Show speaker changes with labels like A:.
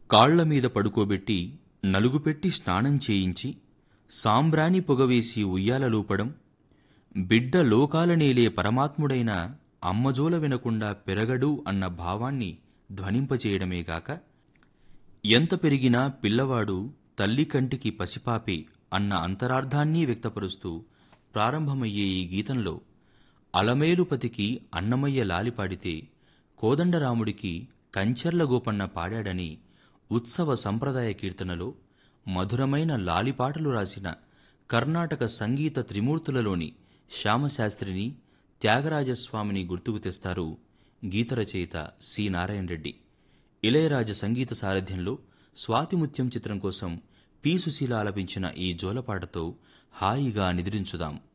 A: కాళ్ల మీద పడుకోబెట్టి నలుగుపెట్టి స్నానం చేయించి సాంబ్రాణి పొగవేసి ఉయ్యాలలూపడం బిడ్డ లోకాలనేలే పరమాత్ముడైన అమ్మజోల వినకుండా పెరగడు అన్న భావాన్ని ధ్వనింపచేయడమేగాక ఎంత పెరిగినా పిల్లవాడు తల్లి కంటికి పసిపాపే అన్న అంతరార్థాన్ని వ్యక్తపరుస్తూ ప్రారంభమయ్యే ఈ గీతంలో అలమేలుపతికి అన్నమయ్య లాలి పాడితే కోదండరాముడికి కంచర్ల గోపన్న పాడాడని ఉత్సవ సంప్రదాయ కీర్తనలో మధురమైన లాలిపాటలు రాసిన కర్ణాటక సంగీత త్రిమూర్తులలోని శ్యామశాస్త్రిని త్యాగరాజస్వామిని గుర్తుకు తెస్తారు గీతరచయిత సి నారాయణ రెడ్డి ఇళయరాజ సంగీత సారథ్యంలో స్వాతిముత్యం చిత్రం కోసం పి సుశీల ఆలపించిన ఈ జోలపాటతో హాయిగా నిద్రించుదాం